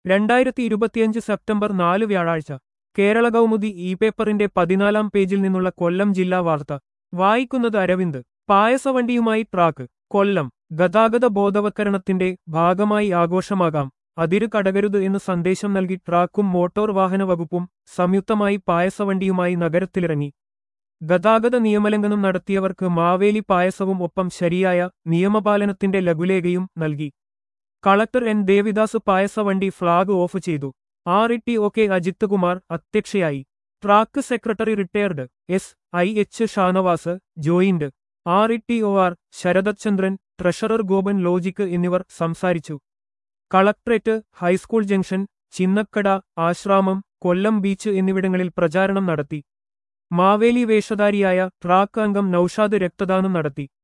രണ്ടായിരത്തി ഇരുപത്തിയഞ്ച് സെപ്റ്റംബർ നാല് വ്യാഴാഴ്ച കേരള കൗമുദി ഇ പേപ്പറിന്റെ പതിനാലാം പേജിൽ നിന്നുള്ള കൊല്ലം ജില്ലാ വാർത്ത വായിക്കുന്നത് അരവിന്ദ് പായസവണ്ടിയുമായി ട്രാക്ക് കൊല്ലം ഗതാഗത ബോധവത്കരണത്തിന്റെ ഭാഗമായി ആഘോഷമാകാം അതിരു കടകരുത് എന്ന് സന്ദേശം നൽകി ട്രാക്കും മോട്ടോർ വാഹന വകുപ്പും സംയുക്തമായി പായസവണ്ടിയുമായി നഗരത്തിലിറങ്ങി ഗതാഗത നിയമലംഘനം നടത്തിയവർക്ക് മാവേലി പായസവും ഒപ്പം ശരിയായ നിയമപാലനത്തിന്റെ ലഘുലേഖയും നൽകി കളക്ടർ എൻ ദേവിദാസ് പായസവണ്ടി ഫ്ളാഗ് ഓഫ് ചെയ്തു R E T O K Ajith Kumar അധ്യക്ഷയായി track secretary retired S I H Shanavas joint R E T O R Saradachandran treasurer Gopan ലോജിക്ക് എന്നിവർ സംസാരിച്ചു collectorate high school junction Chinnakada Asramam Kollam beach എന്നിവിടങ്ങളിൽ പ്രചാരണം നടത്തി മാവേലി വേഷധാരിയായ ട്രാക്ക് അംഗം നൌഷാദ് രക്തദാനം നടത്തി